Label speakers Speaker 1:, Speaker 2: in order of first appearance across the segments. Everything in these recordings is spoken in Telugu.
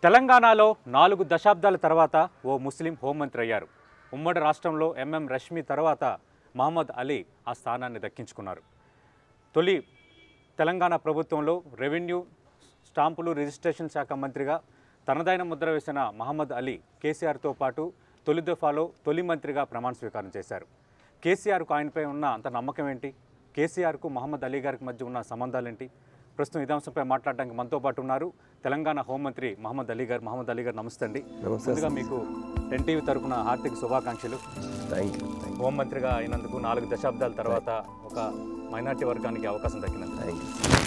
Speaker 1: తెలంగాణలో నాలుగు దశాబ్దాల తర్వాత ఓ ముస్లిం హోంమంత్రి అయ్యారు ఉమ్మడి రాష్ట్రంలో ఎంఎం రష్మి తర్వాత మహమ్మద్ అలీ ఆ స్థానాన్ని దక్కించుకున్నారు తొలి తెలంగాణ ప్రభుత్వంలో రెవెన్యూ స్టాంపులు రిజిస్ట్రేషన్ శాఖ మంత్రిగా తనదైన ముద్ర వేసిన మహమ్మద్ అలీ కేసీఆర్తో పాటు తొలి దఫాలో తొలి మంత్రిగా ప్రమాణ స్వీకారం చేశారు కేసీఆర్కు ఆయనపై ఉన్న అంత నమ్మకం ఏంటి కేసీఆర్కు మహమ్మద్ అలీ గారికి మధ్య ఉన్న సంబంధాలు ఏంటి ప్రస్తుతం ఇదే అంశంపై మాట్లాడడానికి మనతో పాటు ఉన్నారు తెలంగాణ హోంమంత్రి మహమ్మద్ అలీ గారు మహమ్మద్ అలీ గారు నమస్తే అండి
Speaker 2: నమస్తే
Speaker 1: ముందుగా మీకు ఎన్టీవీ తరపున హార్దిక శుభాకాంక్షలు
Speaker 2: థ్యాంక్ యూ థ్యాంక్
Speaker 1: హోంమంత్రిగా అయినందుకు నాలుగు దశాబ్దాల తర్వాత ఒక మైనార్టీ వర్గానికి అవకాశం దక్కినందుకు
Speaker 2: థ్యాంక్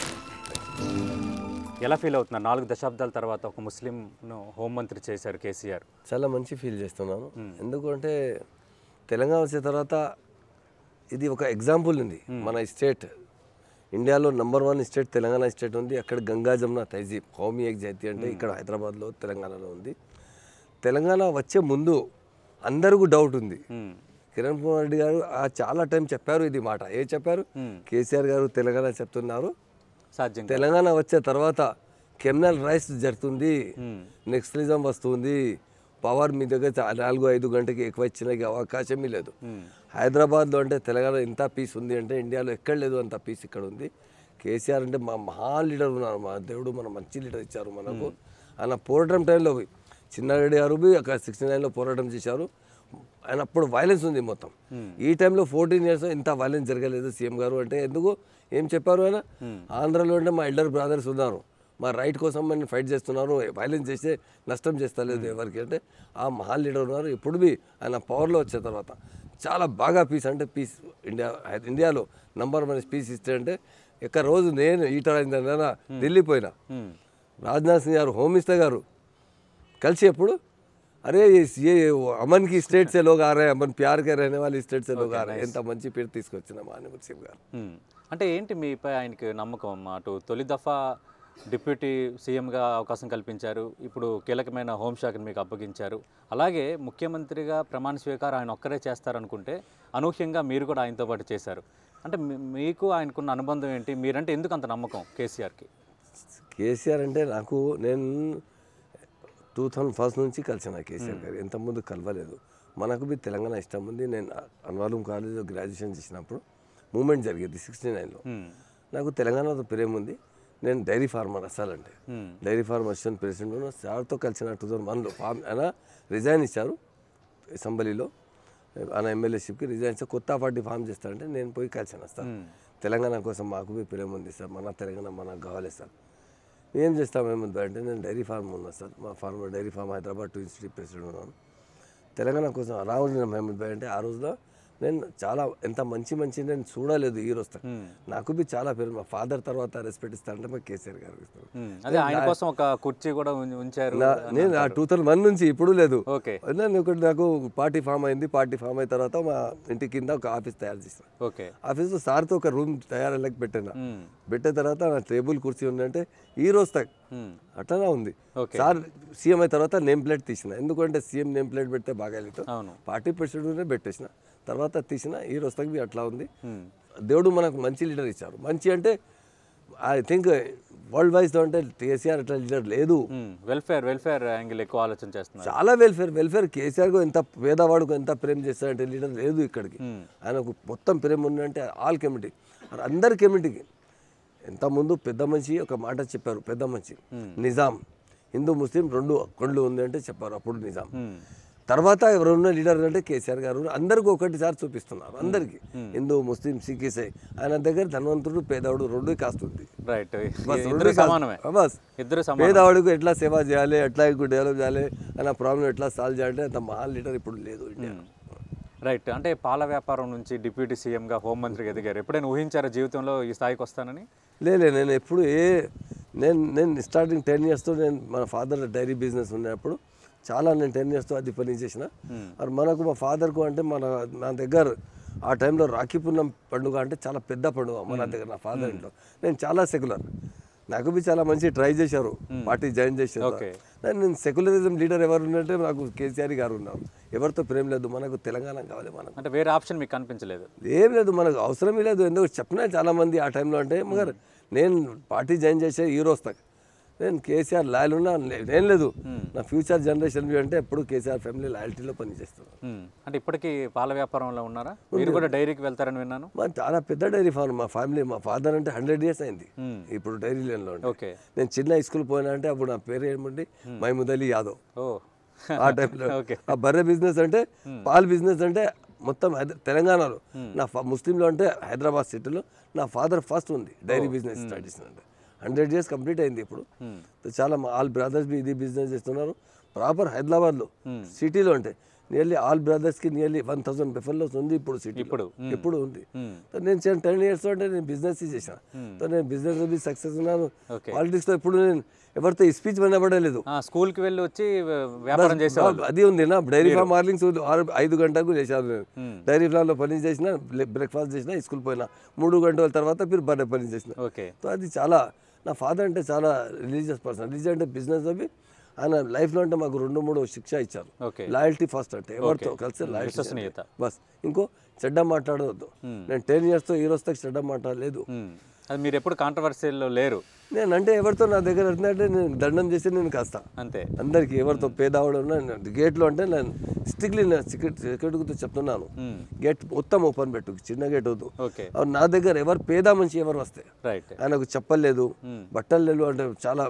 Speaker 2: యూ
Speaker 1: ఎలా ఫీల్ అవుతున్నారు నాలుగు దశాబ్దాల తర్వాత ఒక ముస్లింను హోంమంత్రి చేశారు కేసీఆర్
Speaker 2: చాలా మంచి ఫీల్ చేస్తున్నాను ఎందుకంటే తెలంగాణ వచ్చిన తర్వాత ఇది ఒక ఎగ్జాంపుల్ ఉంది మన స్టేట్ ఇండియాలో number one state Telangana state ఉంది అక్కడ గంగా జమున తైజీబ్ కౌమీ ఏక్ జాతి అంటే ఇక్కడ హైదరాబాద్లో తెలంగాణలో ఉంది తెలంగాణ వచ్చే ముందు అందరికీ డౌట్ ఉంది
Speaker 1: మ్మ్.
Speaker 2: కిరణ్ కుమార్ రెడ్డి గారు ఆ చాలా టైం చెప్పారు ఇది మాట ఏ చెప్పారు కేసీఆర్ గారు తెలంగాణ చెప్తున్నారు
Speaker 1: సాధ్యం కాదు.
Speaker 2: తెలంగాణ వచ్చే తర్వాత కెమినల్ రైస్ జరుగుతుంది
Speaker 1: మ్మ్.
Speaker 2: నెక్స్టలిజం వస్తుంది పవర్ మీ దగ్గర చా- నాలుగు ఐదు గంటకి ఎక్కువ ఇచ్చిన అవకాశమే లేదు
Speaker 1: మ్మ్.
Speaker 2: హైదరాబాద్లో అంటే తెలంగాణ ఎంత పీస్ ఉంది అంటే ఇండియాలో ఎక్కడ లేదు అంత పీస్ ఇక్కడ ఉంది కేసీఆర్ అంటే మా మహా లీడర్ ఉన్నారు మా దేవుడు మన మంచి లీడర్ ఇచ్చారు మనకు ఆయన పోరాటం టైంలో పోయి చిన్నారెడ్డి గారు పోయి అక్కడ సిక్స్టీ నైన్లో పోరాటం చేశారు ఆయన అప్పుడు వైలెన్స్ ఉంది మొత్తం ఈ టైంలో ఫోర్టీన్ ఇయర్స్ ఇంత వైలెన్స్ జరగలేదు సీఎం గారు అంటే ఎందుకు ఏం చెప్పారు ఆయన ఆంధ్రలో అంటే మా ఎల్డర్ బ్రదర్స్ ఉన్నారు మా రైట్ కోసం మేము ఫైట్ చేస్తున్నారు వైలెన్స్ చేస్తే నష్టం చేస్తలేదు ఎవరికి అంటే ఆ మహా లీడర్ ఉన్నారు ఇప్పుడు బి ఆయన పవర్లో వచ్చిన తర్వాత చాలా బాగా పీస్ అంటే పీస్ ఇండియా ఇండియాలో నంబర్ వన్ పీస్ ఇస్తే అంటే ఎక్క రోజు నేను ఈటర్ అయిందన్నా ఢిల్లీ పోయినా
Speaker 1: మ్మ్.
Speaker 2: రాజ్నాథ్ సింగ్ గారు హోమ్ మినిస్టర్ గారు కలిసి ఎప్పుడు అరే ये ये अमन की स्टेट से लोग आ रहे हैं अमन प्यार के रहने वाली स्टेट से लोग आ रहे हैं ఎంత మంచి పేరు తీసుకొచ్చిన మాన్యవర్ సింగ్ గారు
Speaker 1: మ్మ్. అంటే ఏంటి మీపై ఆయనకి నమ్మకం అటు తొలి దఫా డిప్యూటీ సీఎంగా అవకాశం కల్పించారు ఇప్పుడు కీలకమైన హోంశాఖను మీకు అప్పగించారు అలాగే ముఖ్యమంత్రిగా ప్రమాణ స్వీకారం ఆయన ఒక్కరే చేస్తారనుకుంటే అనూహ్యంగా మీరు కూడా ఆయనతో పాటు చేశారు అంటే మీ- మీకు ఆయనకున్న అనుబంధం ఏంటి మీరంటే ఎందుకు అంత నమ్మకం కేసీఆర్కి
Speaker 2: కేసీఆర్ అంటే నాకు నేను టూ థౌజండ్ ఫస్ట్ నుంచి కలిసిన కేసీఆర్ గారు ఎంత ముందు కలవలేదు మనకు బి తెలంగాణ ఇష్టం ఉంది నేను అన్వాలం కాలేజ్లో గ్రాడ్యుయేషన్ చేసినప్పుడు మూమెంట్ జరిగేది సిక్స్టీ నైన్లో
Speaker 1: మ్మ్.
Speaker 2: నాకు తెలంగాణతో ప్రేమ ఉంది నేను డైరీ ఫార్మర్ అసలంటే
Speaker 1: మ్మ్.
Speaker 2: డైరీ ఫార్మ్ అసిస్టెంట్ ప్రెసిడెంట్ ఉన్న సార్తో కలిసిన టూ థౌజండ్ వన్లో ఫార్మ్ ఆయన రిజైన్ ఇచ్చారు అసెంబ్లీలో ఆయన ఎమ్మెల్యేషిప్కి రిజైన్ ఇచ్చి కొత్త పార్టీ ఫామ్ చేస్తారంటే నేను పోయి కలిసిన సార్ తెలంగాణ కోసం మాకు బి ప్రేమ ఉంది సార్ మన తెలంగాణ మనకు కావాలి సార్ ఏం చేస్తాం ఏముంది అంటే నేను డైరీ ఫార్మ్ ఉన్నా సార్ మా farm dairy farm Hyderabad to institute president ఉన్నాను తెలంగాణ కోసం అరౌండ్ మహమూద్ భాయ్ అంటే ఆ రోజులో నేను చాలా ఎంత మంచి మంచి నేను చూడలేదు ఈ రోజు దాకా. నాకు బి చాలా పేరు మా ఫాదర్ తర్వాత రెస్పెక్ట్ ఇస్తానంటే మా కేసీఆర్ గారు ఇస్తారు
Speaker 1: మ్మ్. అదే ఆయన కోసం ఒక కుర్చీ కూడా ఉం- ఉంచారు
Speaker 2: నా- నేను ఆ టూ థౌసండ్ వన్ నుంచి ఇప్పుడు లేదు
Speaker 1: ఓకే
Speaker 2: నేను ఒకటి నాకు పార్టీ ఫామ్ అయింది పార్టీ ఫామ్ అయిన తర్వాత మా ఇంటి కింద ఒక ఆఫీస్ తయారు చేస్తాను
Speaker 1: ఓకే
Speaker 2: ఆఫీస్లో సార్తో ఒక రూమ్ తయారయ్యాక పెట్టాను
Speaker 1: మ్మ్.
Speaker 2: పెట్టిన తర్వాత నా టేబుల్ కుర్చీ ఉందంటే ఈ రోజు తక్
Speaker 1: మ్మ్.
Speaker 2: అట్లనే ఉంది
Speaker 1: ఓకే.
Speaker 2: సార్ సీఎం అయిన తర్వాత నేమ్ ప్లేట్ తీసిన ఎందుకంటే సీఎం నేమ్ ప్లేట్ పెడితే బాగా
Speaker 1: అవును
Speaker 2: పార్టీ ప్రెసిడెంట్నే పెట్టేసిన తర్వాత తీసిన ఈ రోజు తగ్గ అట్లా ఉంది
Speaker 1: మ్మ్.
Speaker 2: దేవుడు మనకు మంచి లీడర్ ఇచ్చారు మంచి అంటే ఐ థింక్ వరల్డ్ వైజ్ అంటే కేసీఆర్ అట్లా లీడర్ లేదు
Speaker 1: మ్మ్. వెల్ఫేర్ వెల్ఫేర్ యాంగిల్ ఎక్కువ ఆలోచన చేస్తున్నారు
Speaker 2: చాలా వెల్ఫేర్ వెల్ఫేర్ కేసీఆర్ కు ఎంత పేదవాడుకు ఎంత ప్రేమ చేస్తారంటే లీడర్ లేదు ఇక్కడికి ఆయనకు మొత్తం ప్రేమ ఉందంటే ఆల్ కమిటీ అందరి కమిటీకి ఎంత ముందు పెద్ద మనిషి ఒక మాట చెప్పారు పెద్ద మనిషి నిజాం హిందూ ముస్లిం రెండు కొండ్లు ఉంది అంటే చెప్పారు అప్పుడు నిజాం
Speaker 1: మ్మ్.
Speaker 2: తర్వాత ఎవరున్న లీడర్ అంటే కేసీఆర్ గారు అందరికీ ఒకటిసారి చూపిస్తున్నారు అందరికీ హిందూ ముస్లిం సిక్ ఇసాయి ఆయన దగ్గర ధనవంతుడు పేదవాడు రెండు కాస్ట్ ఉంది
Speaker 1: రైట్
Speaker 2: బస్
Speaker 1: ఇద్దరు
Speaker 2: రెండు
Speaker 1: సమానమే
Speaker 2: కాస్ట్. బస్
Speaker 1: ఇద్దరు సమానం
Speaker 2: పేదవాడికి ఎట్లా సేవ చేయాలి ఎట్లా ఇంకో డెవలప్ చేయాలి అన్న ప్రాబ్లం ఎట్లా సాల్వ్ చేయాలంటే అంత మహా లీడర్ ఇప్పుడు లేదు ఇండియా
Speaker 1: రైట్ అంటే పాల వ్యాపారం నుంచి డిప్యూటీ సీఎంగా హోంమంత్రిగా ఎదిగారు ఎప్పుడైనా ఊహించారా జీవితంలో ఈ స్థాయికి వస్తానని
Speaker 2: లేలే నేను ఎప్పుడు ఏ నేను నేను స్టార్టింగ్ టెన్ ఇయర్స్తో నేను మన ఫాదర్ డైరీ బిజినెస్ ఉన్నప్పుడు చాలా నేను టెన్ ఇయర్స్తో అది పని చేసిన మరి మనకు మా ఫాదర్కు అంటే మన నా దగ్గర ఆ టైంలో రాఖీ పూర్ణం పండుగ అంటే చాలా పెద్ద పండుగ మన దగ్గర నా ఫాదర్ ఇంట్లో నేను చాలా సెక్యులర్ నాకు బి చాలా మంచి ట్రై చేశారు పార్టీ జాయిన్ చేశారు
Speaker 1: Okay.
Speaker 2: నేను సెక్యులరిజం లీడర్ ఎవరు ఉన్నట్టే నాకు కేసీఆర్ గారు ఉన్నారు ఎవరితో ప్రేమ లేదు మనకు తెలంగాణ కావాలి మనకు
Speaker 1: అంటే వేరే ఆప్షన్ మీకు కనిపించలేదు
Speaker 2: ఏం లేదు మనకు అవసరమే లేదు ఎందుకు చెప్పినా చాలా మంది ఆ టైంలో అంటే మగర్ నేను పార్టీ జాయిన్ చేసే ఈ రోజు తగ్గ నేను కేసీఆర్ లాయల్ ఉన్నా నేను లేదు నా ఫ్యూచర్ జనరేషన్ అంటే ఎప్పుడు కేసీఆర్ ఫ్యామిలీ లాయల్టీలో పనిచేస్తున్నాను
Speaker 1: మ్మ్. అంటే ఇప్పటికీ పాల వ్యాపారంలో ఉన్నారా మీరు కూడా డైరీకి వెళ్తారని విన్నాను
Speaker 2: మా చాలా పెద్ద డైరీ ఫార్మ్ మా ఫ్యామిలీ మా ఫాదర్ అంటే హండ్రెడ్ ఇయర్స్ అయింది
Speaker 1: మ్మ్.
Speaker 2: ఇప్పుడు డైరీ లైన్లో ఉండే.
Speaker 1: ఓకే
Speaker 2: నేను చిన్న స్కూల్ పోయినా అంటే అప్పుడు నా పేరు ఏమండి మహమూద్ అలీ యాదవ్
Speaker 1: ఓ
Speaker 2: ఆ టైంలో
Speaker 1: ఓకే
Speaker 2: ఆ బర్రె బిజినెస్ అంటే పాల్ బిజినెస్ అంటే మొత్తం హైద- తెలంగాణలో నా ఫా- ముస్లింలో అంటే హైదరాబాద్ సిటీలో నా ఫాదర్ ఫస్ట్ ఉంది డైరీ బిజినెస్ స్టార్ట్ చేసిన అంటే హండ్రెడ్ ఇయర్స్ కంప్లీట్ అయింది ఇప్పుడు సో చాలా మా ఆల్ బ్రదర్స్ బి ఇది బిజినెస్ చేస్తున్నారు ప్రాపర్ హైదరాబాద్లో సిటీలో అంటే నియర్లీ ఆల్ బ్రదర్స్కి నియర్లీ వన్ థౌసండ్ బెఫర్లోస్ ఉంది ఇప్పుడు సిటీ
Speaker 1: ఇప్పుడు,
Speaker 2: ఇప్పుడు ఉంది
Speaker 1: మ్మ్.
Speaker 2: సో నేను టెన్ ఇయర్స్ అంటే నేను బిజినెస్ చేసిన సో నేను బిజినెస్ బి సక్సెస్ ఉన్నాను
Speaker 1: ఓకే.
Speaker 2: పాలిటిక్స్లో ఇప్పుడు నేను ఎవరితో స్పీచ్ వినబడలేదు
Speaker 1: ఆ, స్కూల్కి వెళ్ళి వచ్చి వ్య- వ్యాపారం చేసేవాళ్ళు
Speaker 2: అది ఉంది నా డైరీ ఫార్మ్ మార్నింగ్స్ ఆరు ఐదు గంటలకు చేశాను నేను డైరీ ఫార్మ్లో పని చేసిన బ్రేక్ఫాస్ట్ చేసిన స్కూల్ పోయినా మూడు గంటల తర్వాత మీరు బర్రె పని చేసిన
Speaker 1: ఓకే
Speaker 2: సో అది చాలా నా ఫాదర్ అంటే చాలా రిలీజియస్ పర్సన్ రిలీజియస్ అంటే బిజినెస్ అవి ఆయన లైఫ్లో అంటే మాకు రెండు మూడు శిక్ష ఇచ్చారు
Speaker 1: ఓకే
Speaker 2: లాయల్టీ ఫస్ట్ అంటే ఎవరితో కలిసి లాయల్టీ
Speaker 1: విశ్వసనీయత.
Speaker 2: బస్ ఇంకో చెడ్డ మాట్లాడవద్దు నేను టెన్ ఇయర్స్తో ఈ రోజుతో చెడ్డ మాట్లాడలేదు
Speaker 1: మ్మ్. అది మీరు ఎప్పుడు కాంట్రవర్సీలో లేరు
Speaker 2: నేను అంటే ఎవరితో నా దగ్గర వెళ్తుందంటే నేను దండం చేసి నేను కాస్తా
Speaker 1: అంతే
Speaker 2: అందరికి ఎవరితో పేదవాడు ఉన్నా నేను గేట్లో అంటే నేను స్ట్రిక్ట్లీ నేను సెక్యూరిటీ సెక్యూరిటీతో చెప్తున్నాను
Speaker 1: మ్మ్.
Speaker 2: గేట్ మొత్తం ఓపెన్ పెట్టు చిన్న గేట్ వద్దు
Speaker 1: ఓకే
Speaker 2: అవును, నా దగ్గర ఎవరు పేద మనిషి ఎవరు వస్తే
Speaker 1: రైట్
Speaker 2: ఆయనకు చెప్పలేదు బట్టలు లేవు అంటే చాలా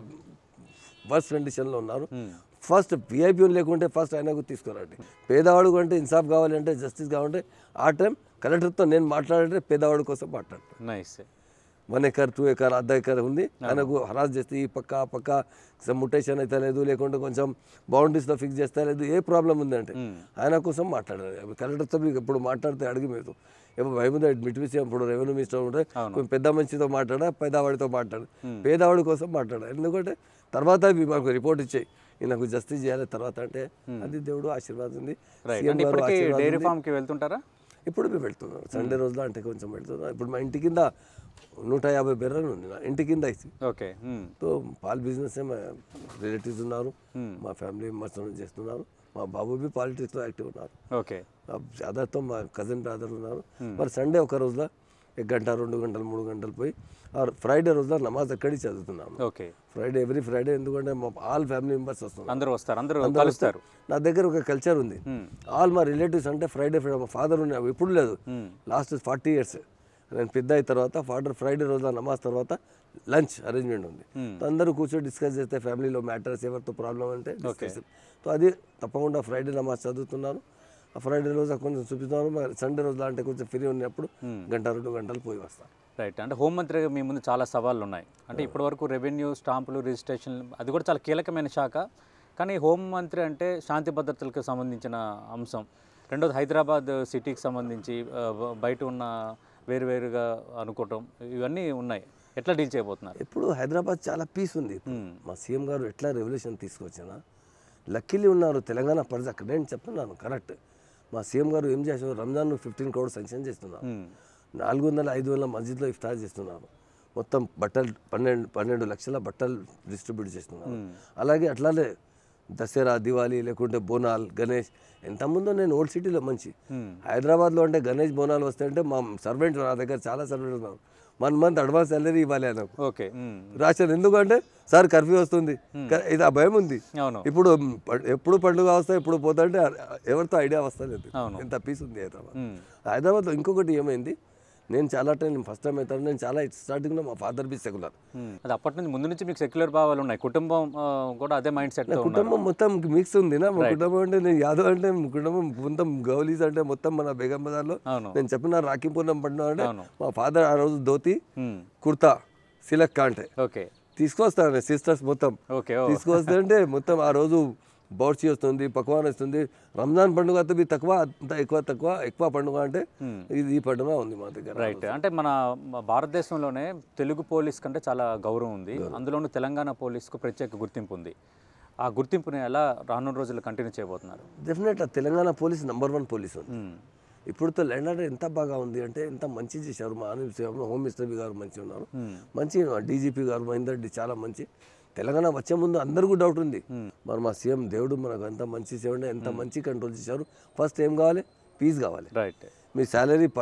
Speaker 2: వర్స్ కండిషన్లో ఉన్నారు ఫస్ట్ విఐపీ లేకుంటే ఫస్ట్ ఆయనకు తీసుకురండి పేదవాడు అంటే ఇన్సాఫ్ కావాలంటే జస్టిస్ కావాలంటే ఆ టైం కలెక్టర్తో నేను మాట్లాడంటే పేదవాడి కోసం మాట్లాడతాను
Speaker 1: nice
Speaker 2: one acre two acre అర్ధ ఎకర్ ఉంది ఆయనకు హరాస్ చేస్తే ఈ పక్క ఆ పక్క ముటేషన్ అయితే లేదు లేకుంటే కొంచెం బౌండరీస్లో ఫిక్స్ చేస్తే లేదు ఏ ప్రాబ్లం ఉందంటే ఆయన కోసం మాట్లాడాలి కలెక్టర్తో మీకు ఇప్పుడు మాట్లాడితే అడిగి మీరు ఏమో భయముంది మిట్మిసి ఇప్పుడు రెవెన్యూ మినిస్టర్ ఉంటే కొంచెం పెద్ద మనిషితో మాట్లాడా పేదవాడితో మాట్లాడు పేదవాడి కోసం మాట్లాడా ఎందుకంటే తర్వాత ఇవి మాకు రిపోర్ట్ ఇచ్చాయి ఈయనకు జస్టిస్ చేయాలి తర్వాత అంటే అది దేవుడు ఆశీర్వాదం ఉంది
Speaker 1: రైట్
Speaker 2: సీఎం
Speaker 1: అంటే
Speaker 2: గారు
Speaker 1: ఇప్పటికీ
Speaker 2: ఆశీర్వాదం
Speaker 1: డైరీ
Speaker 2: ఉంది.
Speaker 1: ఫామ్కి వెళ్తుంటారా
Speaker 2: ఇప్పుడు మేము వెళ్తున్నాం సండే రోజులో అంటే కొంచెం వెళ్తున్నాం ఇప్పుడు మా ఇంటి కింద నూట యాభై బెర్రలు ఉంది నా ఇంటి కింద ఇచ్చి
Speaker 1: ఓకే మ్మ్.
Speaker 2: సో పాల్ బిజినెస్ మా రిలేటివ్స్ ఉన్నారు మా ఫ్యామిలీ మెంబర్స్ చేస్తున్నారు మా బాబు బి పాలిటిక్స్లో యాక్టివ్ ఉన్నారు
Speaker 1: ఓకే
Speaker 2: అదర్తో మా కజిన్ బ్రదర్ ఉన్నారు మరి సండే ఒక రోజులో ఒక గంట రెండు గంటలు మూడు గంటలు పోయి ఆర్ ఫ్రైడే రోజున నమాజ్ అక్కడికి చదువుతున్నాము
Speaker 1: ఓకే
Speaker 2: ఫ్రైడే ఎవ్రీ ఫ్రైడే ఎందుకంటే మా ఆల్ ఫ్యామిలీ మెంబర్స్ వస్తున్నారు
Speaker 1: అందరూ వస్తారు అందరూ
Speaker 2: అందరూ
Speaker 1: కలుస్తారు
Speaker 2: నా దగ్గర ఒక కల్చర్ ఉంది ఆల్ మా రిలేటివ్స్ అంటే ఫ్రైడే ఫ్రైడే మా ఫాదర్ ఉన్నాయి ఇప్పుడు లేదు లాస్ట్ ఫార్టీ ఇయర్స్ నేను పెద్ద అయిన తర్వాత ఫాదర్ ఫ్రైడే రోజు నమాజ్ తర్వాత లంచ్ అరేంజ్మెంట్ ఉంది సో అందరూ కూర్చొని డిస్కస్ చేస్తే ఫ్యామిలీలో మ్యాటర్స్ ఎవరితో ప్రాబ్లం అంటే డిస్కస్ సో అది తప్పకుండా ఫ్రైడే నమాజ్ చదువుతున్నారు ఆ ఫ్రైడే రోజు కొంచెం చూపిస్తున్నారు మరి సండే రోజు అంటే కొంచెం ఫ్రీ ఉన్నప్పుడు గంట రెండు గంటలు పోయి వస్తాను
Speaker 1: రైట్ అంటే హోంమంత్రి మీ ముందు చాలా సవాళ్ళు ఉన్నాయి అంటే ఇప్పటివరకు రెవెన్యూ స్టాంపులు రిజిస్ట్రేషన్ అది కూడా చాలా కీలకమైన శాఖ కానీ హోంమంత్రి అంటే శాంతి భద్రతలకు సంబంధించిన అంశం రెండోది హైదరాబాద్ సిటీకి సంబంధించి ఆ, బ- బయట ఉన్న వేరువేరుగా అనుకోవటం ఇవన్నీ ఉన్నాయి ఎట్లా డీల్ చేయబోతున్నారు
Speaker 2: ఇప్పుడు హైదరాబాద్ చాలా పీస్ ఉంది ఇప్పుడు.
Speaker 1: Hmm.
Speaker 2: మా సీఎం గారు ఎట్లా రెవల్యూషన్ తీసుకొచ్చినా లక్కీలీ ఉన్నారు తెలంగాణ ప్రజలు అక్కడ నేను చెప్తున్నాను కరెక్ట్ మా సీఎం గారు ఏం చేశారు రంజాన్ ఫిఫ్టీన్ క్రోడ్ శాంక్షన్ చేస్తున్నారు
Speaker 1: మ్మ్.
Speaker 2: నాలుగు వందల ఐదు వందల మస్జిద్లో ఇఫ్తార్ చేస్తున్నారు మొత్తం బట్టలు పన్నెండు పన్నెండు లక్షల బట్టలు డిస్ట్రిబ్యూట్ చేస్తున్నారు అలాగే అట్లానే దసరా దివాళీ లేకుంటే బోనాల్ గణేష్ ఎంతమందో నేను ఓల్డ్ సిటీలో మంచి
Speaker 1: మ్మ్.
Speaker 2: హైదరాబాద్లో అంటే గణేష్ బోనాలు వస్తాయంటే మా సర్వెంట్ నా దగ్గర చాలా సర్వెంట్ ఉన్నారు వన్ మంత్ అడ్వాన్స్ సాలరీ ఇవ్వాలి నాకు
Speaker 1: ఓకే మ్మ్.
Speaker 2: రాశాను ఎందుకంటే సార్ కర్ఫ్యూ వస్తుంది క- ఇది ఆ భయం ఉంది
Speaker 1: అవును
Speaker 2: ఇప్పుడు ప- ఎప్పుడు పండుగ వస్తా ఎప్పుడు పోతా అంటే ఎవరితో ఐడియా వస్తలేదు
Speaker 1: అవును.
Speaker 2: ఎంత పీస్ ఉంది హైదరాబాద్
Speaker 1: మ్మ్.
Speaker 2: హైదరాబాద్లో ఇంకొకటి ఏమైంది నేను చాలా టైం ఫస్ట్ టైం అవుతాను నేను చాలా స్టార్టింగ్లో మా ఫాదర్ బి సెకులర్
Speaker 1: మ్మ్. అది అప్పటి నుంచి ముందు నుంచి మీకు సెక్యులర్ భావాలు ఉన్నాయి కుటుంబం ఆ, కూడా అదే మైండ్ సెట్ ఉన్నారు
Speaker 2: కుటుంబం మొత్తం మిక్స్ ఉంది నా మా కుటుంబం అంటే నేను యాదవ్ అంటే మా కుటుంబం మొత్తం గౌలీస్ అంటే మొత్తం మన బేగం బజార్లో
Speaker 1: అవును
Speaker 2: నేను చెప్పిన రాఖీపూర్ణం పడినా అంటే
Speaker 1: అవును.
Speaker 2: మా ఫాదర్ ఆ రోజు ధోతి
Speaker 1: మ్మ్.
Speaker 2: కుర్తా సిలక్ అంటే
Speaker 1: ఓకే
Speaker 2: తీసుకొస్తాను సిస్టర్స్ మొత్తం
Speaker 1: ఓకే ఓ
Speaker 2: తీసుకొస్తే అంటే మొత్తం ఆ రోజు బౌర్చి వస్తుంది పక్వాన్ వస్తుంది రంజాన్ పండుగ అయితే బి తక్కువ అంత ఎక్కువ తక్కువ ఎక్కువ పండుగ అంటే ఇది ఈ పండుగ ఉంది మా దగ్గర
Speaker 1: రైట్ అంటే మన మ- భారతదేశంలోనే తెలుగు పోలీస్ కంటే చాలా గౌరవం ఉంది అందులోనూ తెలంగాణ పోలీస్కు ప్రత్యేక గుర్తింపు ఉంది ఆ గుర్తింపుని ఎలా రానున్న రోజుల్లో కంటిన్యూ చేయబోతున్నారు
Speaker 2: definite Telangana police number one police ఉంది
Speaker 1: మ్మ్.
Speaker 2: ఇప్పుడుతో ల్యాండ్ ఆర్డర్ ఎంత బాగా ఉంది అంటే ఎంత మంచి చేశారు మా అనిల్ సింహ్, హోమ్ మినిస్టర్ గారు మంచి ఉన్నారు మంచి డీజీపీ గారు మహేందర్ రెడ్డి చాలా మంచి తెలంగాణ వచ్చే ముందు అందరికీ డౌట్ ఉంది మరి మా సీఎం దేవుడు మనకు అంత మంచి చేయండి ఎంత మంచి కంట్రోల్ చేశారు ఫస్ట్ ఏం కావాలి పీస్ కావాలి
Speaker 1: రైట్
Speaker 2: మీ శాలరీ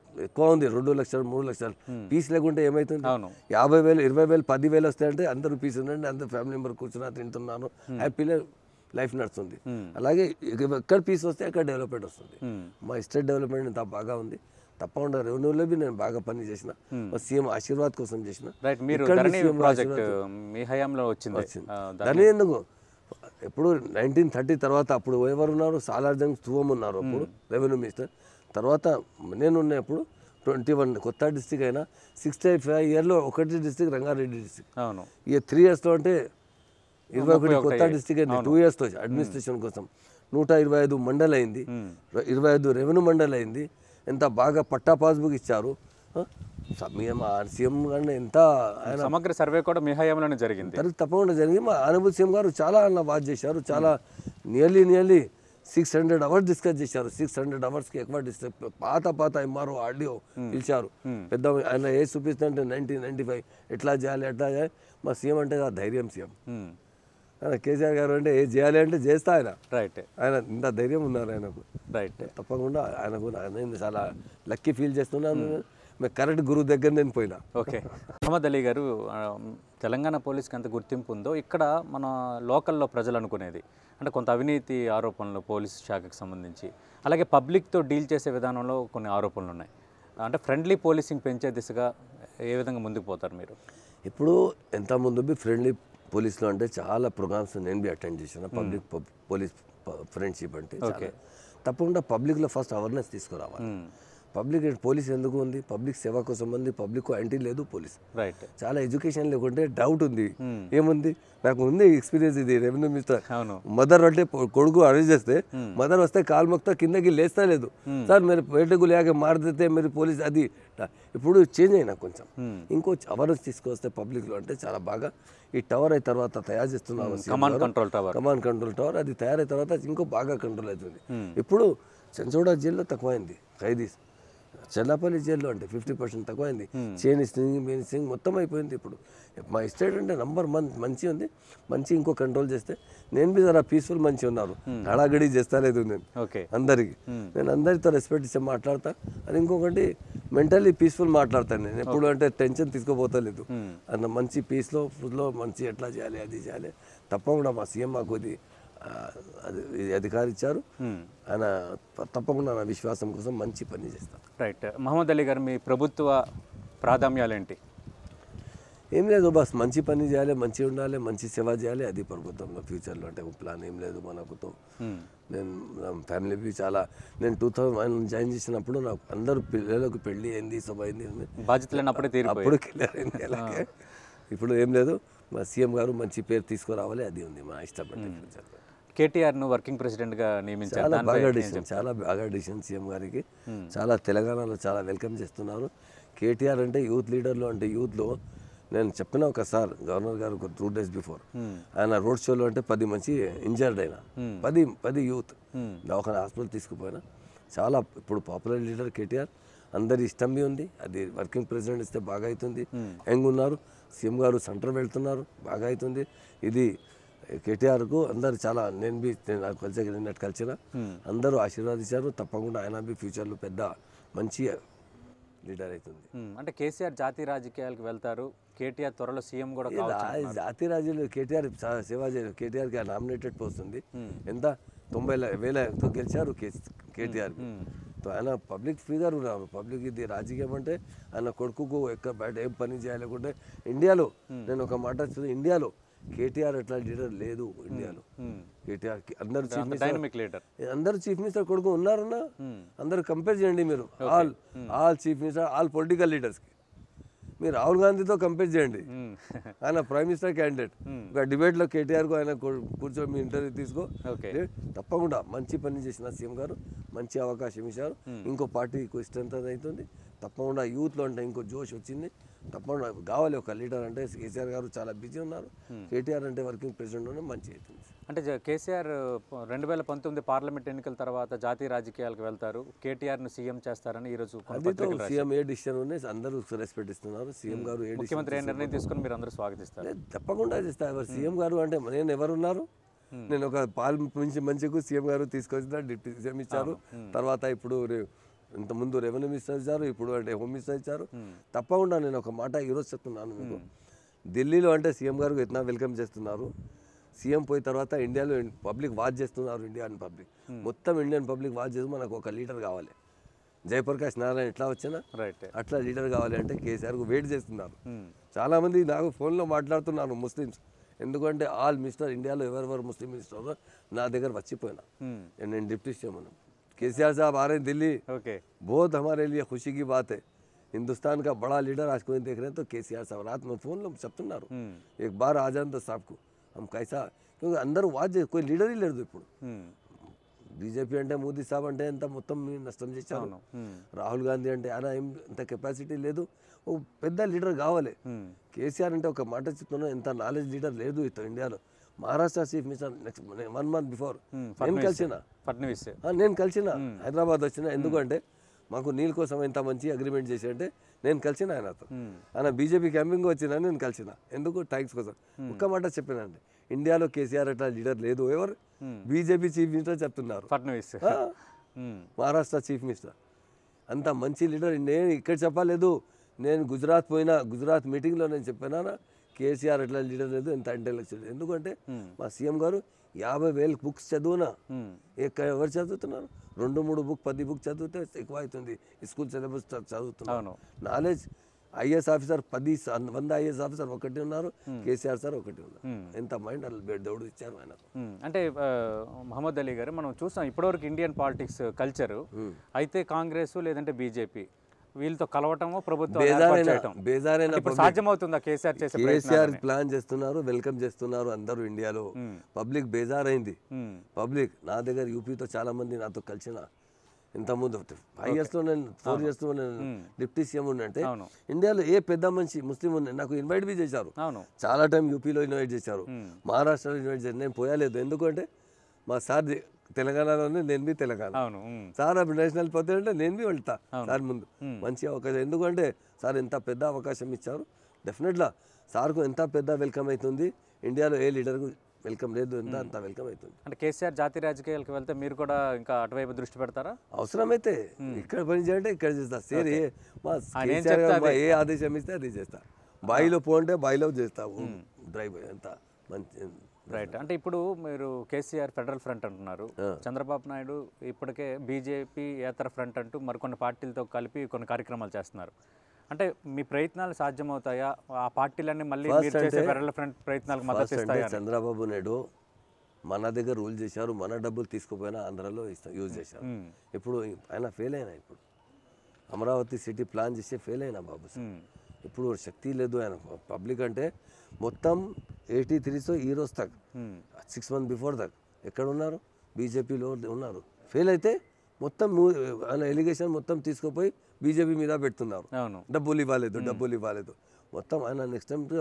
Speaker 2: ఎక్కువ ఉంది రెండు లక్షలు మూడు లక్షలు పీస్ లేకుంటే ఏమవుతుంది
Speaker 1: అవును
Speaker 2: యాభై వేలు ఇరవై వేలు పది వేలు వస్తాయంటే అందరూ పీస్ ఉండండి అందరు ఫ్యామిలీ మెంబర్ కూర్చున్నా తింటున్నాను హ్యాపీగా లైఫ్ నడుస్తుంది అలాగే ఎక్కడ పీస్ వస్తే అక్కడ డెవలప్మెంట్ వస్తుంది
Speaker 1: Hmm.
Speaker 2: మా స్టేట్ డెవలప్మెంట్ ఇంత బాగా ఉంది తప్పకుండా రెవెన్యూలో బి నేను బాగా పని చేసిన మా సీఎం ఆశీర్వాద్ కోసం చేసిన
Speaker 1: రైట్ మీరు
Speaker 2: ఇక్కడ
Speaker 1: ధరణి
Speaker 2: సీఎం
Speaker 1: ప్రాజెక్ట్ మీ హయాంలో వచ్చింది ఆ, ధరణి-
Speaker 2: దాని ఎందుకు ఎప్పుడు నైన్టీన్ థర్టీ తర్వాత అప్పుడు ఎవరు ఉన్నారు సాలార్జంగ్ స్థూవం ఉన్నారు అప్పుడు రెవెన్యూ మినిస్టర్ తర్వాత నేను ఉన్నప్పుడు ట్వంటీ వన్ కొత్త డిస్టిక్ అయినా సిక్స్టీ ఫైవ్ ఇయర్లో ఒకటి డిస్టిక్ రంగారెడ్డి డిస్టిక్
Speaker 1: అవును
Speaker 2: ఇక త్రీ ఇయర్స్లో అంటే ఇరవై ఒకటి
Speaker 1: ఒకటి
Speaker 2: కొత్త డిస్టిక్ అయింది టూ ఇయర్స్తో అడ్మినిస్ట్రేషన్ కోసం నూట ఇరవై ఐదు మండల్ అయింది ఇరవై ఐదు రెవెన్యూ మండల్ అయింది ఎంత బాగా పట్టా పాస్బుక్ ఇచ్చారు ఆ? స- మీ- మా సీఎం గారిని ఎంత ఆయన
Speaker 1: సమగ్ర సర్వే కూడా మీ హయాంలోనే జరిగింది
Speaker 2: తనకు తప్పకుండా జరిగింది మా ఆనబుల్ సీఎం గారు చాలా అన్న బాగా చేశారు చాలా nearly nearly six hundred hours discuss చేశారు సిక్స్ హండ్రెడ్ అవర్స్కి ఎక్కువ డిస్కస్ పాత పాత ఎంఆర్ఓ ఆడియో పిలిచారు పెద్ద ఆయన ఏ చూపిస్తుంటే నైన్టీన్ నైన్టీ ఫైవ్ ఎట్లా చేయాలి ఎట్లా చేయాలి మా సీఎం అంటే ఆ ధైర్యం సీఎం
Speaker 1: ఉమ్,
Speaker 2: ఆయన కేసీఆర్ గారు అంటే ఏ చేయాలి అంటే చేస్తా ఆయన
Speaker 1: రైట్
Speaker 2: ఆయన ఇంత ధైర్యం ఉన్నారు ఆయనకు
Speaker 1: రైట్
Speaker 2: తప్పకుండా ఆయనకు నేను చాలా లక్కీ ఫీల్ చేస్తున్నాను మేము కరెక్ట్ గురువు దగ్గర నేను పోయినా
Speaker 1: ఓకే మహమ్మద్ అలీ గారు ఆ, తెలంగాణ పోలీస్కి ఎంత గుర్తింపు ఉందో ఇక్కడ మన లోకల్లో ప్రజలు అనుకునేది అంటే కొంత అవినీతి ఆరోపణలు పోలీస్ శాఖకు సంబంధించి అలాగే పబ్లిక్తో డీల్ చేసే విధానంలో కొన్ని ఆరోపణలు ఉన్నాయి అంటే ఫ్రెండ్లీ పోలీసింగ్ పెంచే దిశగా ఏ విధంగా ముందుకు పోతారు మీరు
Speaker 2: ఇప్పుడు ఎంత ముందు బి ఫ్రెండ్లీ పోలీస్లో అంటే చాలా ప్రోగ్రామ్స్ నేను బి అటెండ్ చేసిన పబ్లిక్ పోలీస్ ఫ్రెండ్షిప్ అంటే చాలా. తప్పకుండా పబ్లిక్లో ఫస్ట్ అవేర్నెస్ తీసుకురావాలి
Speaker 1: మ్మ్.
Speaker 2: పబ్లిక్ పోలీస్ ఎందుకు ఉంది పబ్లిక్ సేవ కోసం ఉంది పబ్లిక్ యాంటీ లేదు పోలీస్
Speaker 1: రైట్
Speaker 2: చాలా ఎడ్యుకేషన్ లేకుంటే డౌట్ ఉంది ఏముంది నాకు ఉంది ఎక్స్పీరియన్స్ ఇది రెవెన్యూ మినిస్టర్
Speaker 1: అవును
Speaker 2: మదర్ అంటే పొ- కొడుకు అరెస్ట్ చేస్తే మదర్ వస్తే కాలు మొక్తా కిందకి లేస్తా లేదు సార్ మీరు బయటకు లేక మారితే మీరు పోలీస్ అది ఇప్పుడు చేంజ్ అయినా కొంచెం ఇంకో అవేర్నెస్ తీసుకొస్తే పబ్లిక్లో అంటే చాలా బాగా ఈ టవర్ అయిన తర్వాత తయారు చేస్తున్నారు
Speaker 1: command control tower
Speaker 2: command control tower అది తయారైన తర్వాత ఇంకో బాగా కంట్రోల్ అవుతుంది ఇప్పుడు చెంచోడా జైల్లో తక్కువైంది ఖైదీస్ చెల్లాపల్లి జైల్లో అంటే ఫిఫ్టీ పర్సెంట్ తక్కువైంది చైన్ స్ట్రింగ్ మెయిన్ స్ట్రింగ్ మొత్తం అయిపోయింది ఇప్పుడు మా స్టేట్ అంటే నంబర్ వన్ మంచి ఉంది మంచి ఇంకో కంట్రోల్ చేస్తే నేను బి జరా పీస్ఫుల్ మంచి ఉన్నారు హడాగడి చేస్తా లేదు నేను
Speaker 1: ఓకే
Speaker 2: అందరికి నేను అందరితో రెస్పెక్ట్ ఇచ్చి మాట్లాడతా అది ఇంకొకటి మెంటల్లీ పీస్ఫుల్ మాట్లాడతాను నేను ఎప్పుడు అంటే టెన్షన్ తీసుకోపోతలేదు అన్న మంచి పీస్లో ఫుడ్లో మంచి ఎట్లా చేయాలి అది చేయాలి తప్పకుండా మా సీఎం మాకు ఇది ఆ, అది ఇది అధికారి ఇచ్చారు ఆయన తప్పకుండా నా విశ్వాసం కోసం మంచి పని చేస్తాను
Speaker 1: రైట్ మహమ్మద్ అలీ గారు మీ ప్రభుత్వ ప్రాధాన్యాలు ఏంటి
Speaker 2: ఏం లేదు బస్ మంచి పని చేయాలి మంచి ఉండాలి మంచి సేవ చేయాలి అది ప్రభుత్వంలో ఫ్యూచర్లో అంటే ప్లాన్ ఏం లేదు మనకుతో నేను నా ఫ్యామిలీ బి చాలా నేను టూ థౌజండ్ జాయిన్ చేసినప్పుడు నాకు అందరూ పిల్లలకు పెళ్ళి అయింది సభ అయింది అయింది.
Speaker 1: బాధ్యతలు లేనప్పుడే తీరిపోయి
Speaker 2: అప్పుడు క్లియర్ అయింది అలాగే ఇప్పుడు ఏం లేదు మా సీఎం గారు మంచి పేరు తీసుకురావాలి అది ఉంది మా ఇష్టపడి ఫ్యూచర్
Speaker 1: కేటీఆర్ను వర్కింగ్ ప్రెసిడెంట్గా నియమించారు
Speaker 2: చాలా
Speaker 1: దానిపై
Speaker 2: బాగా
Speaker 1: ఏం
Speaker 2: డిసిషన్ చాలా బాగా డిసిషన్ సీఎం గారికి చాలా తెలంగాణలో చాలా వెల్కమ్ చేస్తున్నారు కేటీఆర్ అంటే యూత్ లీడర్లో అంటే యూత్లో నేను చెప్పిన ఒకసారి గవర్నర్ గారు ఒక టూ డేస్ బిఫోర్ ఆయన రోడ్ షోలో అంటే పది మంచి ఇంజర్డ్ అయినా పది పది యూత్ దవాఖాన హాస్పిటల్ తీసుకుపోయినా చాలా ఇప్పుడు పాపులర్ లీడర్ కేటీఆర్ అందరి ఇష్టం బి ఉంది అది వర్కింగ్ ప్రెసిడెంట్ ఇస్తే బాగా అవుతుంది యంగ్ ఉన్నారు సీఎం గారు సెంటర్ వెళ్తున్నారు బాగా అవుతుంది ఇది కేటీఆర్కు అందరు చాలా నేను బి నేను నాకు కలిసి నిన్నట్టు కలిసిన అందరూ ఆశీర్వాదించారు తప్పకుండా ఆయన బి ఫ్యూచర్లో పెద్ద మంచి లీడర్ అవుతుంది
Speaker 1: ఉమ్, అంటే కేసీఆర్ జాతీయ రాజకీయాలకు వెళ్తారు కేటీఆర్ త్వరలో సీఎం కూడా కావచ్చు
Speaker 2: రా- జాతీయ రాజ్యంలో కేటీఆర్ సా- సేవ చేయరు కేటీఆర్కి నామినేటెడ్ పోస్ట్ ఉంది ఎంత తొంభై ల- వేలతో గెలిచారు కేటీఆర్ తో ఆయన పబ్లిక్ ఫిగర్ ఉన్నారు పబ్లిక్ ఇది రాజకీయం అంటే ఆయన కొడుకుకు ఎక్కడ బయట ఏం పని చేయాలనుకుంటే ఇండియాలో నేను ఒక మాట చెప్తున్నా, ఇండియాలో కేటీఆర్ అట్లా లీడర్ లేదు ఇండియాలో కేటీఆర్ కి అందరు చీఫ్ మినిస్టర్
Speaker 1: డైనమిక్ లీడర్
Speaker 2: అందరు చీఫ్ మినిస్టర్ కొడుకు ఉన్నారన్నా అందరు కంపేర్ చేయండి మీరు all all chief minister all political లీడర్స్కి మీరు రాహుల్ గాంధీతో కంపేర్ చేయండి ఆయన ప్రైమ్ మినిస్టర్ క్యాండిడేట్ ఒక డిబేట్లో కేటీఆర్కు ఆయన కూ- కూర్చొని మీ ఇంటర్వ్యూ తీసుకో
Speaker 1: ఓకే
Speaker 2: ఏ, తప్పకుండా మంచి పని చేసిన సీఎం గారు మంచి అవకాశం ఇచ్చారు ఇంకో పార్టీకి స్ట్రెంత్ అవుతుంది తప్పకుండా యూత్లో అంటే ఇంకో జోష్ వచ్చింది తప్పకుండా కావాలి ఒక లీడర్ అంటే కేసీఆర్ గారు చాలా బిజీ ఉన్నారు కేటీఆర్ అంటే వర్కింగ్ ప్రెసిడెంట్ ఉన్న మంచి అవుతుంది
Speaker 1: అంటే జ- కేసీఆర్ రెండు వేల పంతొమ్మిది పార్లమెంట్ ఎన్నికల తర్వాత జాతీయ రాజకీయాలకు వెళ్తారు కేటీఆర్ను సీఎం చేస్తారని ఈరోజు కొన్ని
Speaker 2: అదితో
Speaker 1: పత్రికలు రాశారు.
Speaker 2: సీఎం ఏ డిసిషన్ ఉన్నాయి అందరూ రెస్పెక్ట్ ఇస్తున్నారు సీఎం గారు ఏ decision
Speaker 1: ముఖ్యమంత్రి ఏ నిర్ణయం తీసుకుని మీరు అందరూ స్వాగతిస్తారు
Speaker 2: లేదు, తప్పకుండా చేస్తా ఎవరు సీఎం గారు అంటే నేను ఎవరున్నారు నేను ఒక పాలు మంచి మంచికు సీఎం గారు తీసుకొచ్చిన డిప్యూటీ సీఎం ఇచ్చారు తర్వాత ఇప్పుడు రే- ఇంతకుముందు రెవెన్యూ మినిస్టర్ ఇచ్చారు ఇప్పుడు అంటే హోమ్ మినిస్టర్ ఇచ్చారు తప్పకుండా నేను ఒక మాట ఈరోజు చెప్తున్నాను మీకు ఢిల్లీలో అంటే సీఎం గారు ఎట్లా వెల్కమ్ చేస్తున్నారు సీఎం పోయిన తర్వాత ఇండియాలో పబ్లిక్ వాచ్ చేస్తున్నారు ఇండియన్ పబ్లిక్ మొత్తం ఇండియన్ పబ్లిక్ వాచ్ చేసి మనకు ఒక లీడర్ కావాలి జయప్రకాష్ నారాయణ ఎట్లా వచ్చినా
Speaker 1: రైట్
Speaker 2: అట్లా లీడర్ కావాలి అంటే కేసీఆర్కు వెయిట్ చేస్తున్నారు చాలామంది నాకు ఫోన్లో మాట్లాడుతున్నారు ముస్లిమ్స్ ఎందుకంటే ఆల్ మినిస్టర్ ఇండియాలో ఎవరెవరు ముస్లిం మినిస్టర్ నా దగ్గర వచ్చిపోయినా నేను డిప్యూటీ సీఎం ఉన్నాను केसीआर साहब आ रहे हैं दिल्ली
Speaker 1: ఓకే
Speaker 2: बहुत हमारे लिए खुशी की बात है हिंदुस्तान का बड़ा लीडर आज कोई देख रहे हैं तो के सी आर साहब रात में फोन लो చెప్తున్నారు एक बार आ जाए तो साहब को हम कैसा क्योंकि అందరూ వాచ్ చేసి कोई లీడర్ లేడు ఇప్పుడు బీజేపీ అంటే మోదీ సాబ్ అంటే ఎంత మొత్తం మీరు నష్టం చేశారు రాహుల్ గాంధీ అంటే ఆయన ఏం ఇంత కెపాసిటీ లేదు ఓ పెద్ద లీడర్ కావాలి కేసీఆర్ అంటే ఒక మాట చెప్తున్నా ఎంత నాలెడ్జ్ లీడర్ లేదు ఇతను ఇండియాలో Maharashtra chief minister next one month before నేను కలిసిన
Speaker 1: ఫడ్నవీస్
Speaker 2: ఆ, నేను కలిసిన హైదరాబాద్ వచ్చిన ఎందుకంటే మాకు నీళ్ళ కోసం ఎంత మంచి అగ్రిమెంట్ చేసి అంటే నేను కలిసిన ఆయనతో ఆయన బీజేపీ క్యాంపింగ్ వచ్చిన నేను కలిసిన ఎందుకు ట్యాక్స్ కోసం ఒక్క మాట చెప్పినండి ఇండియాలో కేసీఆర్ అట్లా లీడర్ లేదు ఎవరు బీజేపీ చీఫ్ మినిస్టర్ చెప్తున్నారు
Speaker 1: ఫడ్నవీస్
Speaker 2: ఆ, మహారాష్ట్ర చీఫ్ మినిస్టర్ అంత మంచి లీడర్ నేను ఇక్కడ చెప్పలేదు నేను గుజరాత్ పోయినా గుజరాత్ మీటింగ్లో నేను చెప్పినా కేసీఆర్ ఎట్లా లీడర్ లేదు ఎంత ఇంటెలెక్చువల్ ఎందుకంటే మా సీఎం గారు యాభై వేలు బుక్స్ చదువునా ఎక్కడ ఎవరు చదువుతున్నారు రెండు మూడు బుక్ పది బుక్ చదివితే ఎక్కువ అవుతుంది స్కూల్ సిలబస్ చదువుతున్నారు
Speaker 1: అవును.
Speaker 2: నాలెడ్జ్ ఐఏఎస్ ఆఫీసర్ పది స- వంద ఐఏఎస్ ఆఫీసర్ ఒకటి ఉన్నారు కేసీఆర్ సార్ ఒకటి ఉన్నారు ఎంత మైండ్ దేవుడు ఇచ్చారు ఆయనకు
Speaker 1: మ్మ్. అంటే ఆ, మహమ్మద్ అలీ గారు మనం చూసాం ఇప్పటివరకు ఇండియన్ పాలిటిక్స్ కల్చరు అయితే కాంగ్రెస్ లేదంటే బీజేపీ వీళ్ళతో కలవటము ప్రభుత్వం ఏర్పాటు
Speaker 2: బేజారైన
Speaker 1: చేయటం
Speaker 2: బేజారైన
Speaker 1: ఇప్పుడు సాధ్యమవుతుందా కేసీఆర్ చేసే
Speaker 2: కేసీఆర్ ప్లాన్ చేస్తున్నారు వెల్కమ్ చేస్తున్నారు అందరూ ఇండియాలో పబ్లిక్ బేజారైంది
Speaker 1: మ్మ్.
Speaker 2: పబ్లిక్ నా దగ్గర యూపీతో చాలా మంది నాతో కలిసిన ఇంతకుముందు ఫైవ్ ఇయర్స్లో నేను ఫోర్ ఇయర్స్లో నేను డిప్యూటీ సీఎం ఉన్నంటే
Speaker 1: అవును.
Speaker 2: ఇండియాలో ఏ పెద్ద మనిషి ముస్లిం ఉన్నాయి నాకు ఇన్వైట్ బి చేశారు
Speaker 1: అవును
Speaker 2: చాలా టైం యూపీలో ఇన్వైట్ చేశారు మహారాష్ట్రలో ఇన్వైట్ చేశారు నేను పోయలేదు ఎందుకంటే మా సార్ ది- తెలంగాణలోనే నేను బి తెలంగాణ
Speaker 1: అవును మ్మ్.
Speaker 2: సార్ అప్పుడు నేషనల్ పోతే అంటే నేను బి వెళ్తా సార్ ముందు మంచి అవకాశం ఎందుకంటే సార్ ఎంత పెద్ద అవకాశం ఇచ్చారు డెఫినెట్గా సార్కు ఎంత పెద్ద వెల్కమ్ అవుతుంది ఇండియాలో ఏ లీడర్కు వెల్కమ్ లేదు ఎంత అంత వెల్కమ్ అవుతుంది
Speaker 1: అంటే కేసీఆర్ జాతీయ రాజకీయాలకు వెళ్తే మీరు కూడా ఇంకా అటువైపు దృష్టి పెడతారా
Speaker 2: అవసరమైతే ఇక్కడ పని చేయంటే ఇక్కడ చేస్తా సేర్ ఏ మా
Speaker 1: ఆయన ఏం
Speaker 2: కేసీఆర్ గారు
Speaker 1: చెప్తే
Speaker 2: మా ఏ ఆదేశం ఇస్తే అది చేస్తా బాయిలో పో అంటే బాయిలో చేస్తా డ్రైవ్ ఎంత మంచి
Speaker 1: రైట్ అంటే ఇప్పుడు మీరు కేసీఆర్ ఫెడరల్ ఫ్రంట్ అంటున్నారు చంద్రబాబు నాయుడు ఇప్పటికే బీజేపీ ఏతర ఫ్రంట్ అంటూ మరికొన్ని పార్టీలతో కలిపి కొన్ని కార్యక్రమాలు చేస్తున్నారు అంటే మీ ప్రయత్నాలు సాధ్యమవుతాయా ఆ పార్టీలన్నీ మళ్ళీ మీరు చేసే ఫెడరల్ ఫ్రంట్ ప్రయత్నాలకు మద్దతు
Speaker 2: ఫస్ట్ అంటే
Speaker 1: ఇస్తాయా
Speaker 2: చంద్రబాబు నాయుడు మన దగ్గర రూల్ చేశారు మన డబ్బులు తీసుకుపోయినా ఆంధ్రాలో ఇస్తా యూజ్ చేశారు ఇప్పుడు ఆయన ఫెయిల్ అయినా ఇప్పుడు అమరావతి సిటీ ప్లాన్ చేసి ఫెయిల్ అయినా బాబు సార్.
Speaker 1: మ్మ్.
Speaker 2: ఇప్పుడు శక్తి లేదు ఆయన పబ్లిక్ అంటే మొత్తం ఎయిటీ త్రీతో ఈ రోజు తక్
Speaker 1: మ్మ్.
Speaker 2: సిక్స్ మంత్ బిఫోర్ దక్ ఎక్కడ ఉన్నారు బీజేపీలో ఉన్నారు ఫెయిల్ అయితే మొత్తం మూ- ఆయన ఎలిగేషన్ మొత్తం తీసుకుపోయి బీజేపీ మీద పెడుతున్నారు
Speaker 1: అవును
Speaker 2: డబ్బులు ఇవ్వలేదు డబ్బులు ఇవ్వలేదు మొత్తం ఆయన నెక్స్ట్ టైం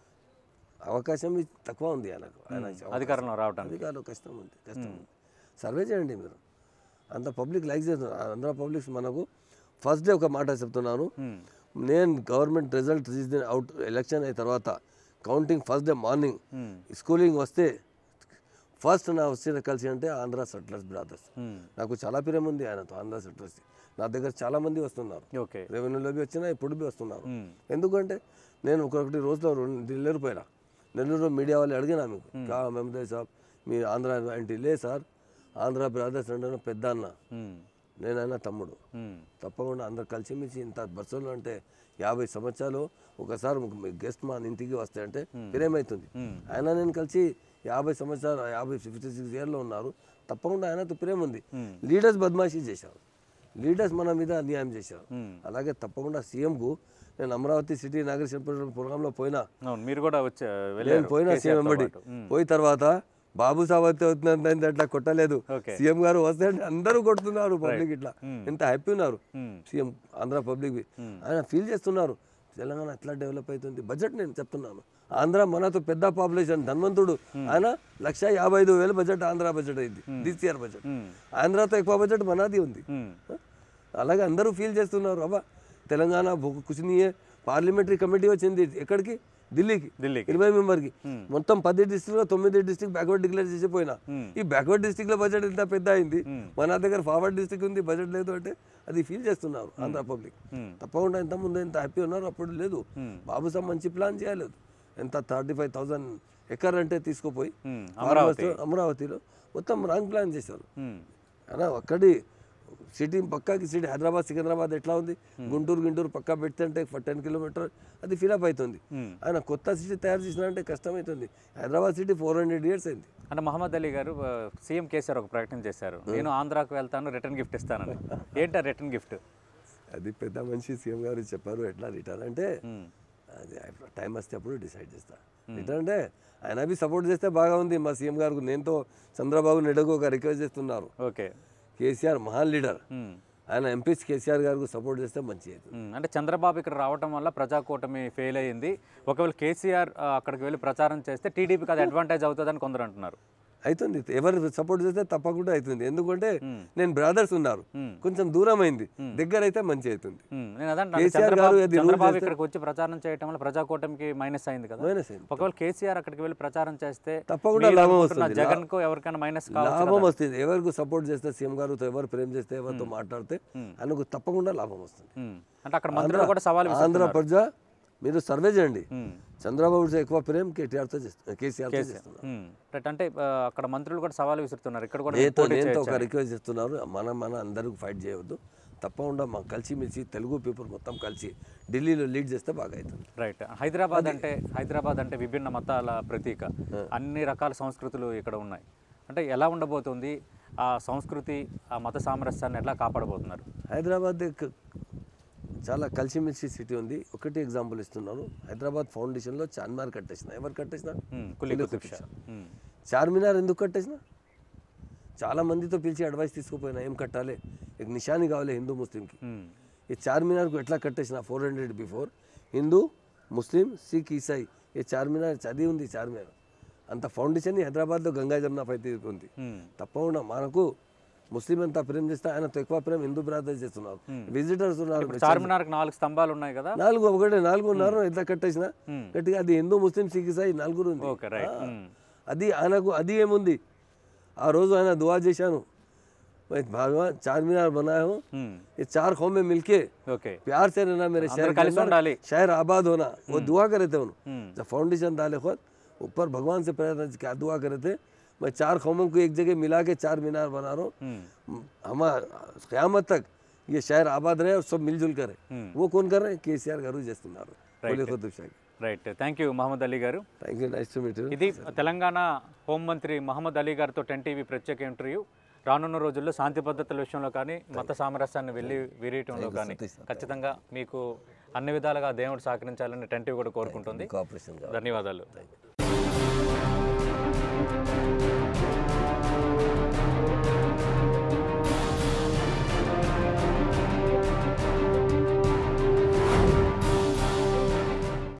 Speaker 2: అవకాశం ఇ- తక్కువ ఉంది ఆయనకు ఆయన
Speaker 1: అధికారంలో రావడానికి
Speaker 2: అధికారులు కష్టం ఉంది కష్టం ఉంది సర్వే చేయండి మీరు అంత పబ్లిక్ లైక్ చేస్తున్నారు ఆంధ్ర పబ్లిక్ మనకు ఫస్ట్ డే ఒక మాట చెప్తున్నాను నేను గవర్నమెంట్ రిజల్ట్ అవుట్ ఎలక్షన్ అయిన తర్వాత counting first day morning schooling వస్తే ఫస్ట్ నా వచ్చిన కలిసి అంటే ఆంధ్ర సెటిలర్స్ బ్రదర్స్
Speaker 1: మ్మ్.
Speaker 2: నాకు చాలా ప్రేమ ఉంది ఆయనతో ఆంధ్ర సెటిలర్స్ నా దగ్గర చాలా మంది వస్తున్నారు
Speaker 1: ఓకే
Speaker 2: రెవెన్యూలో బి వచ్చినా ఇప్పుడు బి వస్తున్నారు
Speaker 1: మ్మ్.
Speaker 2: ఎందుకంటే నేను ఒకటి రోజులో రెండు నెల్లూరు పోయినా నెల్లూరులో మీడియా వాళ్ళు అడిగినా మీకు కా మమదే సాబ్ మీ ఆంధ్ర ఏంటి లే సార్ ఆంధ్ర బ్రదర్స్ అంటే పెద్ద అన్న
Speaker 1: మ్మ్.
Speaker 2: నేనైనా తమ్ముడు
Speaker 1: మ్మ్.
Speaker 2: తప్పకుండా అందరు కలిసిమెలిసి ఇంత బస్సులు అంటే యాభై సంవత్సరాలు ఒకసారి గెస్ట్ మా ఇంటికి వస్తే అంటే ప్రేమవుతుంది ఆయన నేను కలిసి యాభై సంవత్సరాలు యాభై ఫిఫ్టీ సిక్స్ ఇయర్లో ఉన్నారు తప్పకుండా ఆయనతో ప్రేమ ఉంది లీడర్స్ బద్మాషీ చేశారు లీడర్స్ మన మీద అన్యాయం చేశారు అలాగే తప్పకుండా సీఎంకు నేను అమరావతి సిటీ నాగరిక ప్రోగ్రాంలో పోయినా
Speaker 1: అవును మీరు కూడా వచ్చే
Speaker 2: నేను
Speaker 1: వెళ్ళారు
Speaker 2: పోయినా
Speaker 1: కేసీఆర్
Speaker 2: సీఎం
Speaker 1: తో
Speaker 2: వెంబడి
Speaker 1: పాటు. మ్మ్.
Speaker 2: పోయిన తర్వాత బాబు సాబ్ అయితే అవుతుందంటే అట్లా కొట్టలేదు
Speaker 1: ఓకే.
Speaker 2: సీఎం గారు వస్తే అంటే అందరూ కొడుతున్నారు పబ్లిక్ ఇట్లా ఎంత హ్యాపీ ఉన్నారు
Speaker 1: మ్మ్.
Speaker 2: సీఎం ఆంధ్ర పబ్లిక్ ఆయన ఫీల్ చేస్తున్నారు తెలంగాణ ఎట్లా డెవలప్ అవుతుంది బడ్జెట్ నేను చెప్తున్నాను ఆంధ్ర మనతో పెద్ద పాపులేషన్ ధన్వంతుడు ఆయన లక్ష యాభై ఐదు వేల బడ్జెట్ ఆంధ్ర బడ్జెట్ అయింది దిస్ ఇయర్ బడ్జెట్
Speaker 1: మ్మ్.
Speaker 2: ఆంధ్రాతో ఎక్కువ బడ్జెట్ మనది ఉంది
Speaker 1: మ్మ్.
Speaker 2: అలాగే అందరూ ఫీల్ చేస్తున్నారు అబ్బా తెలంగాణ కుసినియే పార్లమెంటరీ కమిటీ వచ్చింది ఎక్కడికి ఢిల్లీకి
Speaker 1: ఢిల్లీకి.
Speaker 2: ఇరవై మెంబర్కి మొత్తం పది డిస్ట్రిక్ట్ లో తొమ్మిది డిస్ట్రిక్ట్ బ్యాక్వర్డ్ డిక్లేర్ చేసిపోయినా ఈ బ్యాక్వర్డ్ డిస్ట్రిక్ట్ లో బడ్జెట్ ఇంత పెద్ద అయింది మన దగ్గర ఫార్వర్డ్ డిస్ట్రిక్ట్ ఉంది బడ్జెట్ లేదు అంటే అది ఫీల్ చేస్తున్నారు ఆంధ్ర పబ్లిక్ తప్పకుండా ఎంత ముందు ఎంత హ్యాపీ ఉన్నారు అప్పుడు లేదు బాబు సాబ్ మంచి ప్లాన్ చేయలేదు ఎంత థర్టీ ఫైవ్ థౌసండ్ ఎకర్ అంటే తీసుకుపోయి
Speaker 1: Hmm.
Speaker 2: farmers అమరావతిలో మొత్తం రాంగ్ ప్లాన్ చేశారు
Speaker 1: ఉమ్,
Speaker 2: అలా అక్కడి సిటీ పక్కాకి సిటీ హైదరాబాద్ సికింద్రాబాద్ ఎట్లా ఉంది గుంటూరు గుంటూరు పక్కా పెడితే అంటే టెన్ కిలోమీటర్ అది ఫిలప్ అవుతుంది ఆయన కొత్త సిటీ తయారు చేసినారంటే కష్టమవుతుంది Hyderabad city four hundred years అయింది
Speaker 1: అంటే మహమ్మద్ అలీ గారు ఆ, సీఎం కేసీఆర్ ఒక ప్రకటన చేశారు నేను ఆంధ్రాకు వెళ్తాను రిటర్న్ గిఫ్ట్ ఇస్తానని ఏంటి ఆ రిటర్న్ గిఫ్ట్
Speaker 2: అది పెద్ద మనిషి సీఎం గారు చెప్పారు ఎట్లా రిటర్న్ అంటే అది టైం వస్తే అప్పుడు డిసైడ్ చేస్తా రిటర్న్ అంటే ఆయన అవి సపోర్ట్ చేస్తే బాగా ఉంది మా సీఎం గారు నేనుతో చంద్రబాబు నాయుడుకు ఒక రిక్వెస్ట్ చేస్తున్నారు
Speaker 1: ఓకే
Speaker 2: కేసీఆర్ మహాన్ లీడర్
Speaker 1: ఉమ్,
Speaker 2: ఆయన ఎంపీస్ కేసీఆర్ గారికి సపోర్ట్ చేస్తే మంచి అవుతుంది
Speaker 1: ఉమ్, అంటే చంద్రబాబు ఇక్కడ రావటం వల్ల ప్రజాకూటమి ఫెయిల్ అయ్యింది ఒకవేళ కేసీఆర్ ఆ, అక్కడికి వెళ్ళి ప్రచారం చేస్తే టీడీపీకి అది అడ్వాంటేజ్ అవుతుందని కొందరు అంటున్నారు
Speaker 2: అవుతుంది ఎవరు సపోర్ట్ చేస్తే తప్పకుండా అవుతుంది ఎందుకంటే నేను బ్రదర్స్ ఉన్నారు కొంచెం దూరం అయింది దగ్గర అయితే మంచి అవుతుంది
Speaker 1: ఉమ్, నేను అదంటే
Speaker 2: కేసీఆర్
Speaker 1: చంద్రబాబు
Speaker 2: గారు అది రూల్
Speaker 1: చంద్రబాబు
Speaker 2: చేస్తే-
Speaker 1: ఇక్కడికి వచ్చి ప్రచారం చేయటం వల్ల ప్రజాకూటమికి మైనస్ అయింది కదా
Speaker 2: మైనస్ అయింది
Speaker 1: ఒకవేళ కేసీఆర్ అక్కడికి వెళ్ళి ప్రచారం చేస్తే
Speaker 2: తప్పకుండా
Speaker 1: మీరు
Speaker 2: లాభం
Speaker 1: అనుకుంటున్న
Speaker 2: వస్తుంది.
Speaker 1: జగన్ కు ఎవరికైనా మైనస్ కావచ్చు
Speaker 2: లాభం వస్తుంది ఎవరికి సపోర్ట్ చేస్తే సీఎం గారితో ఎవరు ప్రేమ చేస్తే ఎవరితో మాట్లాడితే ఆయనకు తప్పకుండా లాభం వస్తుంది
Speaker 1: ఉమ్, అంటే అక్కడ మంత్రులు కూడా సవాల్
Speaker 2: ఆంధ్ర ప్రజ మీరు సర్వే చేయండి
Speaker 1: ఉమ్.
Speaker 2: చంద్రబాబుతో ఎక్కువ ప్రేమ కేటీఆర్తో చేస్తున్నారు కేసీఆర్తో చేస్తున్నారు
Speaker 1: ఉమ్, రైట్ అంటే ఆ, అక్కడ మంత్రులు కూడా సవాల్ విసురుతున్నారు ఇక్కడ కూడా
Speaker 2: నేతో
Speaker 1: పోటీ
Speaker 2: నేతో
Speaker 1: చేయొచ్చా?
Speaker 2: ఒక రిక్వెస్ట్ చేస్తున్నారు మనం మన అందరికి ఫైట్ చేయవద్దు తప్పకుండా మా కలిసిమెలిసి తెలుగు పీపుల్ మొత్తం కలిసి ఢిల్లీలో లీడ్ చేస్తే బాగా అవుతుంది
Speaker 1: రైట్ హైదరాబాద్ అంటే హైదరాబాద్ అంటే విభిన్న మతాల ప్రతీక అన్ని రకాల సంస్కృతులు ఇక్కడ ఉన్నాయి అంటే ఎలా ఉండబోతుంది ఆ సంస్కృతి ఆ మత సామరస్యాన్ని ఎట్లా కాపాడబోతున్నారు
Speaker 2: హైదరాబాద్ ఒక చాలా కలిసిమెలిసి సిటీ ఉంది ఒకటి ఎగ్జాంపుల్ ఇస్తున్నాను హైదరాబాద్ ఫౌండేషన్లో చార్మినార్ కట్టేసిన ఎవరు కట్టేసిన
Speaker 1: ఉమ్, కులీ కుతుబ్ షా ఉమ్,
Speaker 2: చార్మినార్ ఎందుకు కట్టేసిన చాలా మందితో పిలిచి అడ్వైస్ తీసుకుపోయినా ఏం కట్టాలి ఒక నిషాని కావాలి హిందూ ముస్లింకి
Speaker 1: ఉమ్,
Speaker 2: ఈ చార్మినార్కు ఎట్లా కట్టేసిన four hundred before Hindu Muslim Sikh ఈసాయి ఈ చార్మినార్ చదివి ఉంది చార్మినార్ అంత ఫౌండేషన్ హైదరాబాద్లో గంగా జమున పైతే ఉంది
Speaker 1: ఉమ్,
Speaker 2: తప్పకుండా మనకు ముస్లిం అంతా ప్రేమ చేస్తే ఆయనతో ఎక్కువ ప్రేమ హిందూ బ్రాదర్స్ చేస్తున్నారు విజిటర్స్ ఉన్నారు
Speaker 1: చార్మినార్కి నాలుగు స్తంభాలు ఉన్నాయి కదా
Speaker 2: నాలుగు ఒకటే నాలుగు ఉన్నారు ఎట్లా కట్టేసిన
Speaker 1: Hmm.
Speaker 2: గట్టిగా అది హిందూ ముస్లిం సిక్ ఈసాయి నలుగురు ఉంది
Speaker 1: ఓకే రైట్
Speaker 2: ఆ, అది ఆయనకు అది ఏముంది ఆ రోజు ఆయన దువా చేశాను मैं भगवान चार मीनार बनाया हूँ ये चार कौम में मिलके
Speaker 1: ఓకే
Speaker 2: प्यार से रहना मेरे शहर के
Speaker 1: కలిసి
Speaker 2: अंदर,
Speaker 1: ఉండాలి.
Speaker 2: शहर आबाद होना वो दुआ करे थे उन्होंने
Speaker 1: हम्म।
Speaker 2: जब फाउंडेशन डाले खुद ऊपर भगवान से प्रार्थना क्या दुआ करे थे मैं चार कौमों को एक जगह मिला के चार मीनार बना रहा हूँ हम क़यामत तक ये शहर आबाद रहे और सब मिलजुल करे वो कौन कर रहे हैं केसीआर गारू చేస్తున్నారు పోలే Qutub Shah
Speaker 1: right thank you Mohammed Ali గారు
Speaker 2: thank you nice to meet you
Speaker 1: ఇది తెలంగాణ హోంమంత్రి మహమ్మద్ అలీ గారితో టెన్ టీవీ ప్రత్యేక ఇంటర్వ్యూ రానున్న రోజుల్లో శాంతి భద్రతల విషయంలో కానీ మత సామరస్యాన్ని వెళ్ళి విరియటంలో కానీ ఖచ్చితంగా మీకు అన్ని విధాలుగా దేవుడు సహకరించాలని టెన్ టీవీ కూడా కోరుకుంటుంది
Speaker 2: కోఆపరేషన్
Speaker 1: ధన్యవాదాలు